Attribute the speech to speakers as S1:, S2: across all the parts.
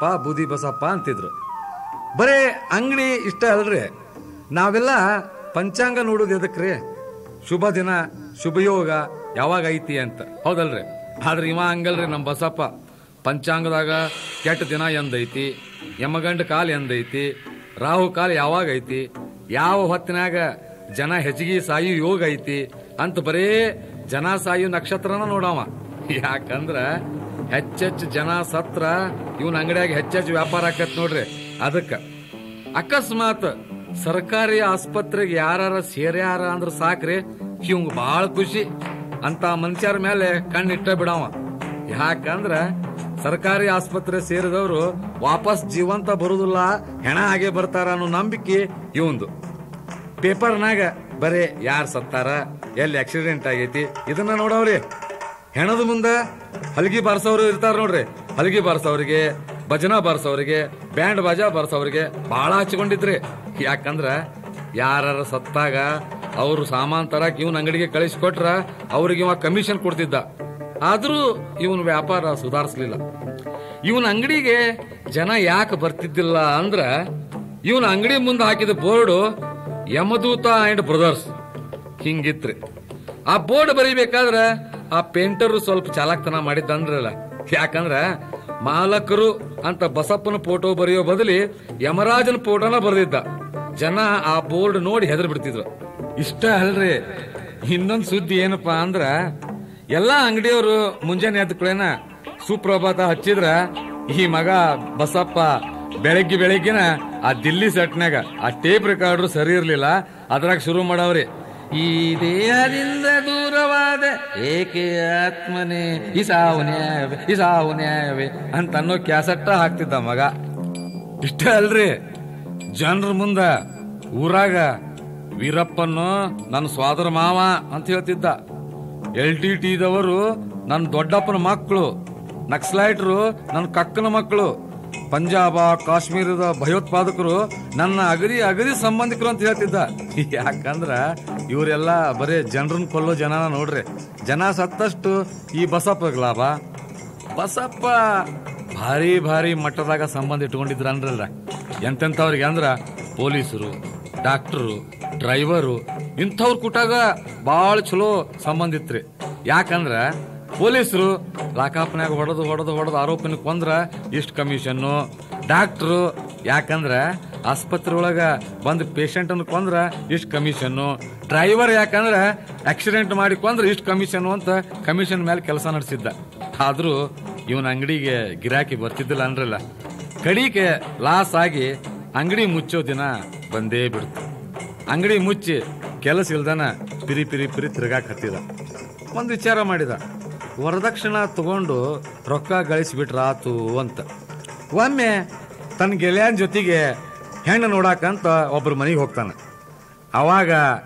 S1: ಬಸಪ್ಪ ಬೂದಿ ಬಸಪ್ಪ ಅಂತಿದ್ರು ಬರೇ ಅಂಗಡಿ ಇಷ್ಟ ಅಲ್ರಿ ನಾವೆಲ್ಲ ಪಂಚಾಂಗ ನೋಡೋದು ಎದಕ್ರಿ ಶುಭ ದಿನ ಶುಭಯೋಗ ಯಾವಾಗ ಐತಿ ಅಂತ ಹೌದಲ್ರಿ ಆದ್ರೆ ಇವ ಹಂಗಲ್ರಿ ನಮ್ಮ ಬಸಪ್ಪ ಪಂಚಾಂಗದಾಗ ಕೆಟ್ಟ ದಿನ ಎಂದೈತಿ ಯಮಗಂಡ ಕಾಲ ಎಂದೈತಿ ರಾಹು ಕಾಲ ಯಾವಾಗ ಐತಿ ಯಾವ ಹೊತ್ತಿನಾಗ ಜನ ಹೆಚ್ಚಿಗೆ ಸಾಯು ಯೋಗ ಐತಿ ಅಂತ ಬರೇ ಜನ ಸಾಯು ನಕ್ಷತ್ರನ ನೋಡವ ಯಾಕಂದ್ರ ಹೆಚ್ಚೆಚ್ಚು ಜನ ಸತ್ರ ಇವನ್ ಅಂಗಡಿಯಾಗ ಹೆಚ್ಚೆಚ್ಚು ವ್ಯಾಪಾರ ಆಕತ್ ನೋಡ್ರಿ ಅದಕ್ಕ ಅಕಸ್ಮಾತ್ ಸರ್ಕಾರಿ ಆಸ್ಪತ್ರೆಗೆ ಯಾರ ಸೇರ್ಯಾರ ಅಂದ್ರ ಸಾಕ್ರಿ ಇವಂಗ ಬಾಳ ಖುಷಿ ಅಂತ ಮನುಷ್ಯರ ಮೇಲೆ ಕಣ್ಣಿಟ್ಟ ಬಿಡವ ಯಾಕಂದ್ರ ಸರ್ಕಾರಿ ಆಸ್ಪತ್ರೆ ಸೇರಿದವರು ವಾಪಸ್ ಜೀವಂತ ಬರುದಿಲ್ಲ ಹೆಣ ಹಾಗೆ ಬರ್ತಾರ ಅನ್ನೋ ನಂಬಿಕೆ ಇವಂದು ಪೇಪರ್ನಾಗ ಬರೇ ಯಾರು ಸತ್ತಾರ ಎಲ್ಲಿ ಆಕ್ಸಿಡೆಂಟ್ ಆಗೈತಿ ಇದನ್ನ ನೋಡವ್ರಿ ಹೆಣದ ಮುಂದ ಹಲಗಿ ಬಾರ್ಸೋರು ಇರ್ತಾರ ನೋಡ್ರಿ ಹಲಗಿ ಬಾರ್ಸೋರಿಗೆ ಭಜನಾ ಬಾರ್ಸೋರಿಗೆ ಬ್ಯಾಂಡ್ ಬಾಜಾ ಬಾರ್ಸೋರಿಗೆ ಬಹಳ ಹಚ್ಕೊಂಡಿದ್ರಿ ಯಾಕಂದ್ರ ಯಾರ ಸತ್ತಾಗ ಅವ್ರು ಸಾಮಾನ್ ತರಕ್ ಇವನ್ ಅಂಗಡಿಗೆ ಕಳಿಸ್ಕೊಟ್ರ ಅವ್ರಿಗೆ ಇವ ಕಮಿಷನ್ ಕೊಡ್ತಿದ್ದ ಆದ್ರೂ ಇವನ್ ವ್ಯಾಪಾರ ಸುಧಾರಿಸ್ಲಿಲ್ಲ ಇವನ್ ಅಂಗಡಿಗೆ ಜನ ಯಾಕೆ ಬರ್ತಿದ್ದಿಲ್ಲ ಅಂದ್ರ ಇವನ್ ಅಂಗಡಿ ಮುಂದೆ ಹಾಕಿದ ಬೋರ್ಡು ಯಮದೂತ ಅಂಡ್ ಬ್ರದರ್ಸ್ ಹಿಂಗಿತ್ರಿ ಆ ಬೋರ್ಡ್ ಬರೀಬೇಕಾದ್ರ ಆ ಪೇಂಟರ್ ಸ್ವಲ್ಪ ಚಾಲಾಕ್ತನ ಮಾಡಿದ್ದಂದ್ರಲ್ಲ ಯಾಕಂದ್ರ ಮಾಲಕರು ಅಂತ ಬಸಪ್ಪನ ಫೋಟೋ ಬರೆಯೋ ಬದಲಿ ಯಮರಾಜನ ಫೋಟೋನ ಬರೆದಿದ್ದ ಜನ ಆ ಬೋರ್ಡ್ ನೋಡಿ ಹೆದರ್ ಬಿಡ್ತಿದ್ರು ಇಷ್ಟ ಅಲ್ರಿ ಇನ್ನೊಂದ್ ಸುದ್ದಿ ಏನಪ್ಪಾ ಅಂದ್ರ ಎಲ್ಲಾ ಅಂಗಡಿಯವರು ಮುಂಜಾನೆ ಎದ್ದ ಕೂಡೇನ ಸುಪ್ರಭಾತ ಹಚ್ಚಿದ್ರ ಈ ಮಗ ಬಸಪ್ಪ ಬೆಳಗ್ಗೆ ಬೆಳಗ್ಗಿನ ಆ ದಿಲ್ಲಿ ಸೆಟ್ನಾಗ ಆ ಟೇಪ್ ರೆಕಾರ್ಡ್ರು ಸರಿ ಇರ್ಲಿಲ್ಲ ಅದ್ರಾಗ ಶುರು ಮಾಡವ್ರಿ ಈ ದೇಹದಿಂದ ದೂರವಾದ ಏಕೆ ಆತ್ಮನೇ ಈ ಸಾವು ನ್ಯಾಯವೇ ಈ ಸಾವು ನ್ಯಾಯವೇ ಅಂತ ಅನ್ನೋ ಕ್ಯಾಸೆಟ್ಟ ಹಾಕ್ತಿದ್ದ ಮಗ ಇಷ್ಟ ಅಲ್ರಿ ಜನರ ಮುಂದ ಊರಾಗ ವೀರಪ್ಪನ್ನು ನನ್ನ ಸ್ವಾದರ ಮಾವ ಅಂತ ಹೇಳ್ತಿದ್ದ ಎಲ್ ಟಿ ಟಿದವರು ನನ್ನ ದೊಡ್ಡಪ್ಪನ ಮಕ್ಕಳು ನಕ್ಸಲೈಟ್ರು ನನ್ನ ಕಕ್ಕನ ಮಕ್ಕಳು ಪಂಜಾಬ ಕಾಶ್ಮೀರದ ಭಯೋತ್ಪಾದಕರು ನನ್ನ ಅಗದಿ ಅಗದಿ ಸಂಬಂಧಿಕರು ಅಂತ ಹೇಳ್ತಿದ್ದ ಯಾಕಂದ್ರ ಇವರೆಲ್ಲ ಬರೇ ಜನರನ್ನ ಕೊಲ್ಲೋ ಜನನ ನೋಡ್ರಿ ಜನ ಸತ್ತಷ್ಟು ಈ ಬಸಪ್ಪಗ್ ಲಾಭ ಬಸಪ್ಪ ಭಾರಿ ಭಾರಿ ಮಟ್ಟದಾಗ ಸಂಬಂಧ ಇಟ್ಕೊಂಡಿದ್ರ ಅಂದ್ರಲ್ಲ ಎಂತೆಂಥವ್ರಿಗೆ ಅಂದ್ರ ಪೊಲೀಸರು ಡಾಕ್ಟರು ಡ್ರೈವರು ಇಂಥವ್ರ ಕೂಟಾಗ ಭಾಳ ಚಲೋ ಸಂಬಂಧ ಇತ್ರಿ ಯಾಕಂದ್ರ ಪೊಲೀಸರು ಲಾಕಾಪ್ನ್ಯಾಗ ಹೊಡೆದು ಹೊಡೆದು ಹೊಡೆದು ಆರೋಪಿನ ಕೊಂದ್ರ ಇಷ್ಟು ಕಮಿಷನ್ನು ಡಾಕ್ಟ್ರು ಯಾಕಂದ್ರ ಆಸ್ಪತ್ರೆ ಒಳಗ ಬಂದ್ ಪೇಷಂಟ್ ಅನ್ನು ಕೊಂದ್ರ ಇಷ್ಟು ಕಮಿಷನ್ನು ಡ್ರೈವರ್ ಯಾಕಂದ್ರ ಆಕ್ಸಿಡೆಂಟ್ ಮಾಡಿ ಕೊಂದ್ರ ಇಷ್ಟು ಕಮಿಷನ್ ಅಂತ ಕಮಿಷನ್ ಮೇಲೆ ಕೆಲಸ ನಡೆಸಿದ್ದ ಆದ್ರೂ ಇವನ್ ಅಂಗಡಿಗೆ ಗಿರಾಕಿ ಬರ್ತಿದ್ದಿಲ್ಲ ಅನ್ರಲ್ಲ ಕಡಿಗೆ ಲಾಸ್ ಆಗಿ ಅಂಗಡಿ ಮುಚ್ಚೋ ದಿನ ಬಂದೇ ಬಿಡ್ತು ಅಂಗಡಿ ಮುಚ್ಚಿ ಕೆಲಸ ಇಲ್ದನ ಪಿರಿ ಪಿರಿ ಪಿರಿ ತಿರ್ಗಾಕ್ ಹತ್ತಿದ ಒಂದ್ ವಿಚಾರ ಮಾಡಿದ ವರದಕ್ಷಿಣ ತಗೊಂಡು ರೊಕ್ಕ ಗಳಿಸ್ಬಿಟ್ರಾತು ಅಂತ ಒಮ್ಮೆ ತನ್ನ ಗೆಳೆಯನ ಜೊತೆಗೆ ಹೆಣ್ಣು ನೋಡಾಕಂತ ಒಬ್ರ ಮನೆಗೆ ಹೋಗ್ತಾನೆ ಅವಾಗ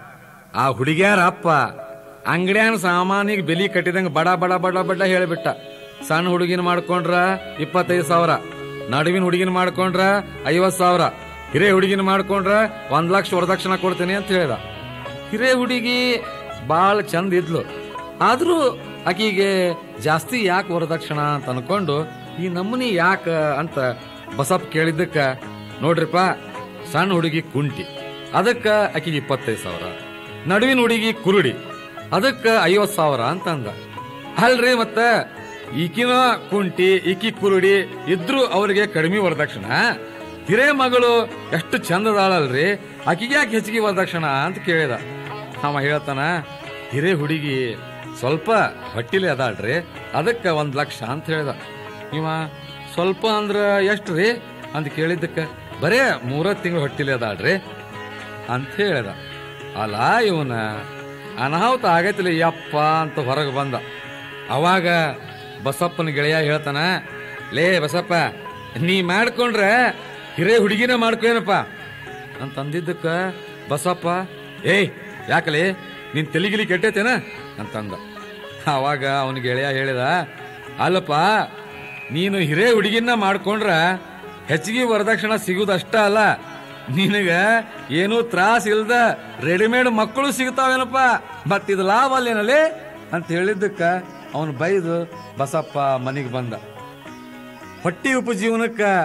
S1: ಆ ಹುಡುಗ್ಯಾರ ಅಪ್ಪ ಅಂಗಡಿಯನ್ ಸಾಮಾನಿಗೆ ಬೆಲಿ ಕಟ್ಟಿದಂಗ ಬಡ ಬಡ ಬಡ ಬಡ ಹೇಳಿಬಿಟ್ಟ ಸಣ್ಣ ಹುಡುಗಿನ ಮಾಡ್ಕೊಂಡ್ರ ಇಪ್ಪತ್ತೈದು ಸಾವಿರ ನಡುವಿನ ಹುಡುಗಿನ ಮಾಡ್ಕೊಂಡ್ರ ಐವತ್ ಸಾವಿರ ಹಿರೇ ಹುಡುಗಿನ ಮಾಡ್ಕೊಂಡ್ರ ಒಂದ್ ಲಕ್ಷ ವರದಕ್ಷಿಣ ಕೊಡ್ತೀನಿ ಅಂತ ಹೇಳ್ದ ಹಿರೇ ಹುಡುಗಿ ಬಾಳ ಚಂದ ಇದ್ಲು ಆದ್ರೂ ಆಕಿಗೆ ಜಾಸ್ತಿ ಯಾಕೆ ವರದಕ್ಷಿಣ ಅಂತ ಅನ್ಕೊಂಡು ಈ ನಮೂನಿ ಯಾಕ ಅಂತ ಬಸಪ್ಪ ಕೇಳಿದ್ದಕ್ಕ ನೋಡ್ರಿಪ್ಪ ಸಣ್ಣ ಹುಡುಗಿ ಕುಂಟಿ ಅದಕ್ಕ ಆಕಿಗೆ ಇಪ್ಪತ್ತೈದು ಸಾವಿರ ನಡುವಿನ ಹುಡುಗಿ ಕುರುಡಿ ಅದಕ್ಕ ಐವತ್ ಸಾವಿರ ಅಂತ ಅಂದ ಅಲ್ರಿ ಮತ್ತ ಈಕಿನ ಕುಂಟಿ ಈಕಿ ಕುರುಡಿ ಇದ್ರು ಅವರಿಗೆ ಕಡಿಮೆ ವರದಕ್ಷಿಣ ಹಿರೇ ಮಗಳು ಎಷ್ಟು ಚಂದದಾಳಲ್ರಿ ಆಕಿಗೆ ಯಾಕೆ ಹೆಚ್ಚಿಗೆ ವರದಕ್ಷಿಣ ಅಂತ ಕೇಳಿದ ಅವ ಹೇಳ್ತಾನ ಹಿರೇ ಹುಡುಗಿ ಸ್ವಲ್ಪ ಹೊಟ್ಟಿಲೆ ಅದಾಳ್ರಿ ಅದಕ್ಕ ಒಂದ್ ಲಕ್ಷ ಅಂತ ಹೇಳ್ದ ಇವ ಸ್ವಲ್ಪ ಅಂದ್ರ ಎಷ್ಟ್ರಿ ಅಂತ ಕೇಳಿದ್ದಕ್ಕ ಬರೇ ಮೂರ ತಿಂಗಳು ಹೊಟ್ಟಿಲೆ ಅದಾಳ್ರಿ ಅಂತ ಹೇಳ್ದ ಅಲ್ಲ ಇವನ ಅನಾಹುತ ಆಗೈತಿಲ್ಲ ಯಪ್ಪ ಅಂತ ಹೊರಗೆ ಬಂದ ಅವಾಗ ಬಸಪ್ಪನ ಗೆಳೆಯ ಹೇಳ್ತಾನ ಲೇ ಬಸಪ್ಪ ನೀ ಮಾಡ್ಕೊಂಡ್ರೆ ಹಿರೇ ಹುಡುಗಿನ ಮಾಡ್ಕೋನಪ್ಪ ಅಂತ ಅಂದಿದ್ದಕ್ಕ ಬಸಪ್ಪ ಏಯ್ ಯಾಕಲೆ ನಿನ್ ತೆಲಿಗಿಲಿ ಕೆಟ್ಟೈತೇನ ಅಂತಂದ ಅವಾಗ ಅವನ ಗೆಳೆಯ ಹೇಳಿದ ಅಲ್ಲಪ್ಪ ನೀನು ಹಿರೇ ಹುಡುಗಿನ ಮಾಡ್ಕೊಂಡ್ರ ಹೆಚ್ಚಿಗೆ ವರದಕ್ಷಿಣ ಸಿಗುದಷ್ಟ ಅಲ್ಲ ನಿನಗ ಏನೂ ತ್ರಾಸ ಇಲ್ದ ರೆಡಿಮೇಡ್ ಮಕ್ಕಳು ಸಿಗ್ತಾವೇನಪ್ಪ ಮತ್ತಿದು ಲಾಭ ಅಲ್ಲೇನಲ್ಲಿ ಅಂತ ಹೇಳಿದ್ದಕ್ಕ ಅವನು ಬೈದು ಬಸಪ್ಪ ಮನೆಗೆ ಬಂದ ಹೊಟ್ಟಿ ಉಪಜೀವನಕ್ಕ